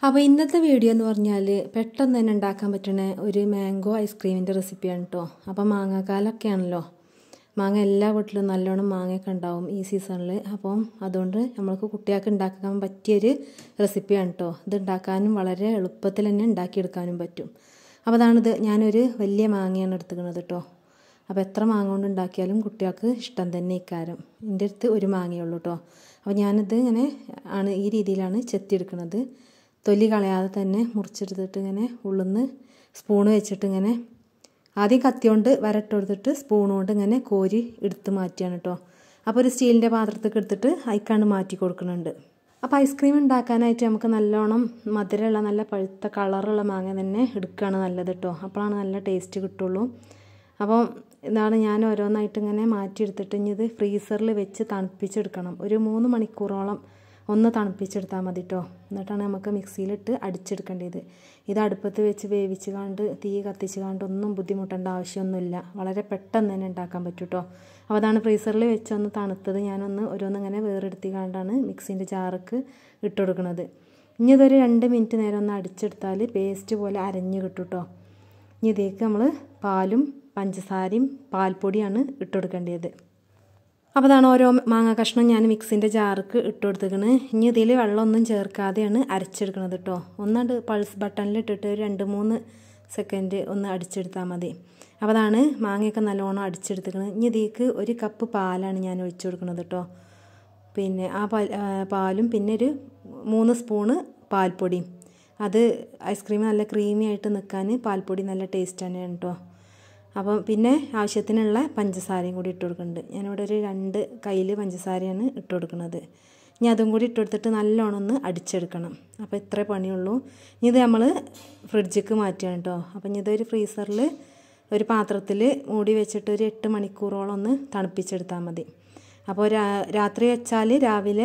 അപ്പോൾ ഇന്നത്തെ വീഡിയോ എന്ന് പറഞ്ഞാൽ പെട്ടെന്ന് തന്നെ ഉണ്ടാക്കാൻ പറ്റുന്ന ഒരു മാംഗോ ഐസ്ക്രീമിൻ്റെ റെസിപ്പിയാണ് കേട്ടോ അപ്പോൾ മാങ്ങാക്കാലൊക്കെ ആണല്ലോ മാങ്ങ എല്ലാ വീട്ടിലും നല്ലോണം മാങ്ങയൊക്കെ ഉണ്ടാവും ഈ സീസണിൽ അപ്പം അതുകൊണ്ട് നമ്മൾക്ക് കുട്ടികൾക്ക് ഉണ്ടാക്കാൻ പറ്റിയൊരു റെസിപ്പിയാണ് കേട്ടോ ഇത് ഉണ്ടാക്കാനും വളരെ എളുപ്പത്തിൽ തന്നെ ഉണ്ടാക്കിയെടുക്കാനും പറ്റും അപ്പോൾ അതാണിത് ഞാനൊരു വലിയ മാങ്ങയാണ് എടുത്തുക്കുന്നത് കേട്ടോ അപ്പോൾ എത്ര മാങ്ങ കൊണ്ട് ഉണ്ടാക്കിയാലും കുട്ടികൾക്ക് ഇഷ്ടം തന്നെ ഇക്കാരം എൻ്റെ അടുത്ത് ഒരു മാങ്ങയേ ഉള്ളൂ കേട്ടോ അപ്പോൾ ഞാനിത് ഇങ്ങനെ ആണ് ഈ രീതിയിലാണ് ചെത്തിയെടുക്കുന്നത് തൊലി കളയാതെ തന്നെ മുറിച്ചെടുത്തിട്ട് ഇങ്ങനെ ഉള്ളുന്ന് സ്പൂണ് വെച്ചിട്ട് ഇങ്ങനെ ആദ്യം കത്തി കൊണ്ട് വരട്ടെടുത്തിട്ട് സ്പൂൺ കൊണ്ട് ഇങ്ങനെ കോരി എടുത്ത് മാറ്റിയാണ് കേട്ടോ അപ്പോൾ ഒരു സ്റ്റീലിൻ്റെ പാത്രത്തേക്ക് എടുത്തിട്ട് അയക്കാണ്ട് മാറ്റി കൊടുക്കുന്നുണ്ട് അപ്പോൾ ഐസ്ക്രീം ഉണ്ടാക്കാനായിട്ട് നമുക്ക് നല്ലോണം മധുരമുള്ള നല്ല പഴുത്ത കളറുള്ള മാങ്ങ തന്നെ എടുക്കുകയാണ് നല്ലത് കേട്ടോ അപ്പോഴാണ് നല്ല ടേസ്റ്റ് കിട്ടുള്ളൂ അപ്പോൾ ഇതാണ് ഞാൻ ഓരോന്നായിട്ട് ഇങ്ങനെ മാറ്റിയെടുത്തിട്ട് ഇനി ഇത് ഫ്രീസറിൽ വെച്ച് തണുപ്പിച്ചെടുക്കണം ഒരു മൂന്ന് മണിക്കൂറോളം ഒന്ന് തണുപ്പിച്ചെടുത്താൽ മതി കേട്ടോ എന്നിട്ടാണ് നമുക്ക് മിക്സിയിലിട്ട് അടിച്ചെടുക്കേണ്ടത് ഇത് അടുപ്പത്ത് വെച്ച് വേവിച്ച് കാണ്ട് തീ കത്തിച്ച് കാണ്ട് ഒന്നും ബുദ്ധിമുട്ടേണ്ട ആവശ്യമൊന്നുമില്ല വളരെ പെട്ടെന്ന് തന്നെ ഉണ്ടാക്കാൻ പറ്റും കേട്ടോ അപ്പോൾ അതാണ് ഫ്രീസറിൽ വെച്ചൊന്ന് തണുത്തത് ഞാനൊന്ന് ഓരോന്നിങ്ങനെ വേറെടുത്തി കാണ്ടാണ് മിക്സിൻ്റെ ജാർക്ക് ഇട്ട് കൊടുക്കുന്നത് ഇനി ഇതൊരു രണ്ട് മിനിറ്റ് നേരം ഒന്ന് അടിച്ചെടുത്താൽ പേസ്റ്റ് പോലെ അരഞ്ഞ് കിട്ടും കേട്ടോ ഇനി ഇതിലേക്ക് നമ്മൾ പാലും പഞ്ചസാരയും പാൽപ്പൊടിയാണ് ഇട്ട് കൊടുക്കേണ്ടത് അപ്പോൾ അതാണ് ഓരോ മാങ്ങ കഷ്ണം ഞാൻ മിക്സിൻ്റെ ജാർക്ക് ഇട്ട് കൊടുത്തേക്കണ് ഇനി ഇതിൽ വെള്ളമൊന്നും ചേർക്കാതെയാണ് അരച്ചെടുക്കുന്നത് കേട്ടോ ഒന്നാണ്ട് പൾസ് ബട്ടണിൽ ഇട്ടിട്ട് ഒരു രണ്ട് മൂന്ന് സെക്കൻഡ് ഒന്ന് അടിച്ചെടുത്താൽ മതി അപ്പോൾ അതാണ് മാങ്ങയൊക്കെ നല്ലോണം അടിച്ചെടുത്തേക്കണത് ഇനി ഇതിലേക്ക് ഒരു കപ്പ് പാലാണ് ഞാൻ ഒഴിച്ചു കൊടുക്കുന്നത് കേട്ടോ പിന്നെ ആ പാൽ പാലും പിന്നെ ഒരു മൂന്ന് സ്പൂണ് പാൽപ്പൊടിയും അത് ഐസ്ക്രീം നല്ല ക്രീമി ആയിട്ട് നിൽക്കാൻ പാൽപ്പൊടി നല്ല ടേസ്റ്റ് തന്നെയാണ് കേട്ടോ അപ്പം പിന്നെ ആവശ്യത്തിനുള്ള പഞ്ചസാരയും കൂടി ഇട്ട് കൊടുക്കുന്നുണ്ട് ഞാനിവിടെ ഒരു രണ്ട് കയ്യിൽ പഞ്ചസാരയാണ് ഇട്ട് കൊടുക്കുന്നത് ഇനി അതും കൂടി ഇട്ട് കൊടുത്തിട്ട് നല്ലോണം ഒന്ന് അടിച്ചെടുക്കണം അപ്പോൾ ഇത്രേ പണിയുള്ളൂ ഇനി ഇത് നമ്മൾ ഫ്രിഡ്ജിക്ക് മാറ്റുകയാണ് കേട്ടോ അപ്പം ഇനി ഇതൊരു ഫ്രീസറിൽ ഒരു പാത്രത്തിൽ മൂടി വെച്ചിട്ട് ഒരു എട്ട് മണിക്കൂറോളം ഒന്ന് തണുപ്പിച്ചെടുത്താൽ മതി അപ്പോൾ രാത്രി വെച്ചാൽ രാവിലെ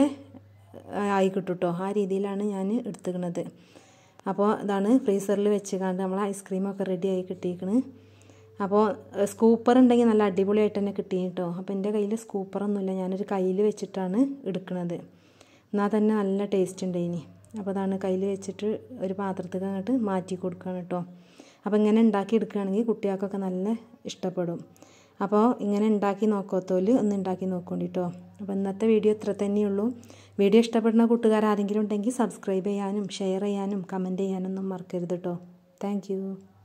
ആയി കിട്ടും കേട്ടോ ആ രീതിയിലാണ് ഞാൻ എടുത്തുക്കുന്നത് അപ്പോൾ ഇതാണ് ഫ്രീസറിൽ വെച്ച് കണ്ട് നമ്മൾ ഐസ്ക്രീമൊക്കെ റെഡി ആയി കിട്ടിയിരിക്കണ് അപ്പോൾ സ്കൂപ്പർ ഉണ്ടെങ്കിൽ നല്ല അടിപൊളിയായിട്ട് തന്നെ കിട്ടി കേട്ടോ അപ്പോൾ എൻ്റെ കയ്യിൽ സ്കൂപ്പറൊന്നുമില്ല ഞാനൊരു കയ്യിൽ വെച്ചിട്ടാണ് എടുക്കുന്നത് എന്നാൽ തന്നെ നല്ല ടേസ്റ്റ് ഉണ്ട് ഇനി അപ്പോൾ അതാണ് കയ്യിൽ വെച്ചിട്ട് ഒരു പാത്രത്തേക്ക് അങ്ങോട്ട് മാറ്റി കൊടുക്കുകയാണ് കേട്ടോ അപ്പോൾ ഇങ്ങനെ ഉണ്ടാക്കി എടുക്കുകയാണെങ്കിൽ കുട്ടികൾക്കൊക്കെ നല്ല ഇഷ്ടപ്പെടും അപ്പോൾ ഇങ്ങനെ ഉണ്ടാക്കി നോക്കത്തോല് ഒന്ന് ഉണ്ടാക്കി നോക്കോണ്ടിട്ടോ അപ്പോൾ ഇന്നത്തെ വീഡിയോ ഇത്ര തന്നെയുള്ളൂ വീഡിയോ ഇഷ്ടപ്പെടുന്ന കൂട്ടുകാർ ആരെങ്കിലും ഉണ്ടെങ്കിൽ സബ്സ്ക്രൈബ് ചെയ്യാനും ഷെയർ ചെയ്യാനും കമൻറ്റ് ചെയ്യാനൊന്നും മറക്കരുത് കേട്ടോ താങ്ക്